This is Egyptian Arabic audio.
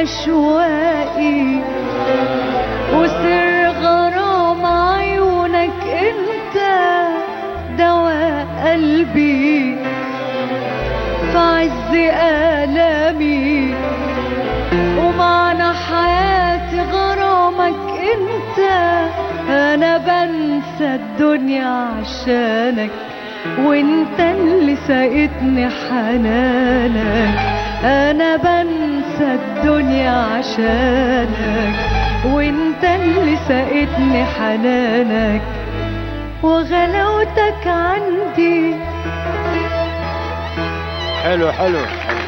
أشواقي وسر غرام عيونك انت دواء قلبي في عز آلامي ومعنى حياتي غرامك انت انا بنسى الدنيا عشانك وانت اللي ساقتني حنانك انا بنسى الدنيا عشانك وانت اللي ساقتني حنانك وغلاوتك عندي حلو حلو